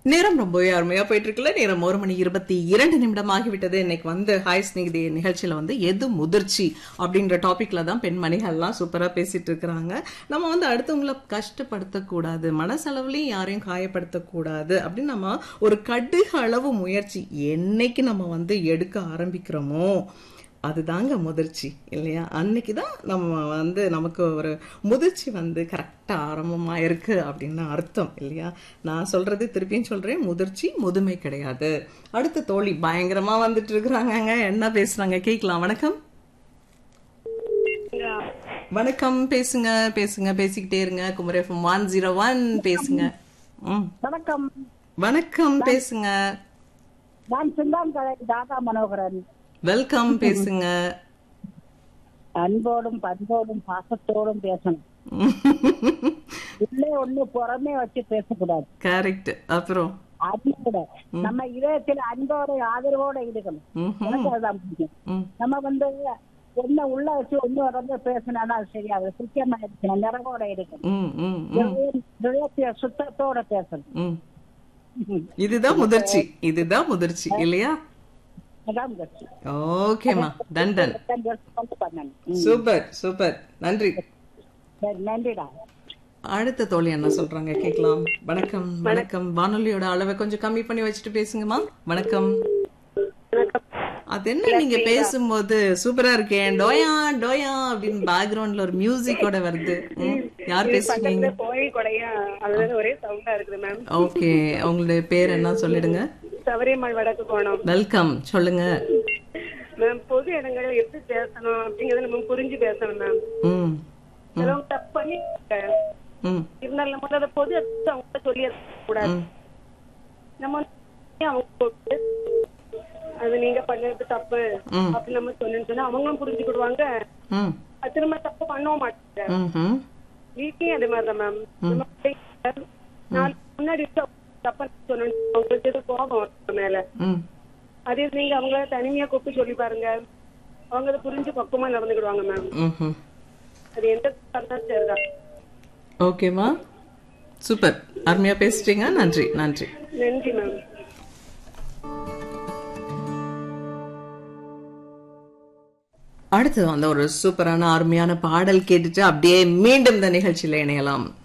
நேரம் ரொம்பவே அருமையா போயிட்டு இருக்குல்ல நேரம் ஒரு மணி இருபத்தி இரண்டு நிமிடம் ஆகிவிட்டது இன்னைக்கு வந்து ஹாய் ஸ்நேகிதி நிகழ்ச்சியில வந்து எது முதிர்ச்சி அப்படின்ற டாபிக்ல தான் பெண்மணிகள்லாம் சூப்பரா பேசிட்டு இருக்கிறாங்க நம்ம வந்து அடுத்தவங்கள கஷ்டப்படுத்தக்கூடாது மனசளவுலயும் யாரையும் காயப்படுத்தக்கூடாது அப்படின்னு நம்ம ஒரு கடுகு அளவு முயற்சி என்னைக்கு நம்ம வந்து எடுக்க ஆரம்பிக்கிறோமோ அதுதாங்க முதிர்ச்சி இல்லையா அன்னைக்கு தான் நம்ம வந்து நமக்கு ஒரு முதிர்ச்சி வந்து கரெக்டாக ஆரம்பமாக இருக்கு அப்படின்னு அர்த்தம் இல்லையா நான் சொல்றது திருப்பியும் சொல்றேன் முதிர்ச்சி முதுமை கிடையாது அடுத்த தோழி பயங்கரமா வந்துட்டு இருக்கிறாங்க என்ன பேசுறாங்க கேட்கலாம் வணக்கம் வணக்கம் பேசுங்க பேசுங்க பேசிக்கிட்டே இருங்க Kumari FM one zero one பேசுங்க ம் வணக்கம் வணக்கம் பேசுங்க நான் சிந்தாம் கலை தாதா மனோகரன் வெல்கம் பேசுங்க அன்போடும் பண்போடும் பாசத்தோடும் பேசணும் உள்ளே ஒண்ணு புறமே வச்சு பேசக்கூடாது கரெக்ட் அப்புறம் அது கூட நம்ம இதயத்தில் அன்போட ஆதரவோட இருக்கணும் ம்ஹும். எனக்கு அதுதான் பிடிக்கும் ம் நம்ம வந்து ஒண்ணு உள்ள வச்சு ஒண்ணு வந்து பேசினா அது சரியாது சுத்தமா இருக்கணும் நிறவோட இருக்கணும் ம் ம் ம் இதயம் இதயத்திய சுத்தத்தோட பேசணும் ம் இதுதான் முதிர்ச்சி இதுதான் முதிர்ச்சி இல்லையா அதான் முயற்சி. ஓகேமா டன் டன் ரெண்டு வருஷம் வந்து பண்ணணும் சூப்பர் சூப்பர் நன்றி சரி நன்றிடா அடுத்த தோழி என்ன சொல்றாங்க கேட்கலாம் வணக்கம் வணக்கம் வானொலியோட அளவை கொஞ்சம் கம்மி பண்ணி வச்சுட்டு பேசுங்கம்மா வணக்கம் அது என்ன நீங்க பேசும்போது சூப்பரா இருக்கேன் டோயா டோயா அப்படின்னு பேக்ரவுண்ட்ல ஒரு மியூசிக்கோட வருது ம், யார் பேசுறீங்க கோயில் கொடையா அதுல ஒரே சவுண்டா இருக்குது மேம் ஓகே உங்களுடைய பேர் என்ன சொல்லிடுங்க சபரிமலை வடக்கு போனோம் வெல்கம் சொல்லுங்க மேம் பொது இடங்கள்ல எப்படி பேசணும் அப்படிங்கறத நம்ம புரிஞ்சு பேசணும் மேம் ம் சிலவங்க தப்பு பண்ணி ம் இருந்தாலும் நம்ம வந்து அதை பொது இடத்துல அவங்க சொல்லி கூடாது ம் நம்ம வந்து அவங்க கூப்பிட்டு, அது நீங்க பண்ணது தப்பு ம். அப்படின்னு நம்ம சொன்னு சொன்னா அவங்களும் புரிஞ்சுக்கிடுவாங்க ம் அது திரும்ப தப்பு பண்ணவும் மாட்டாங்க ம்ஹும். வீட்லயும் அதே மாதிரிதான் மேம் நம்ம பிள்ளைங்க நாளைக்கு முன்னாடி தப்பா சொன்னு அவங்களுக்கு எது கோபம் வரும் மேல ம் அதே நீங்க அவங்கள தனிமையா கூப்பிட்டு சொல்லி பாருங்க அவங்க அதை புரிஞ்சு பக்குவமா நடந்துக்கிடுவாங்க மேம் ம்ஹும். அது எந்த இருந்தாலும் சரிதான் ஓகேம்மா சூப்பர் அருமையா பேசிட்டீங்க நன்றி நன்றி நன்றி மேம் அடுத்து வந்து ஒரு சூப்பரான அருமையான பாடல் கேட்டுட்டு அப்படியே மீண்டும் இந்த நிகழ்ச்சியில இணையலாம்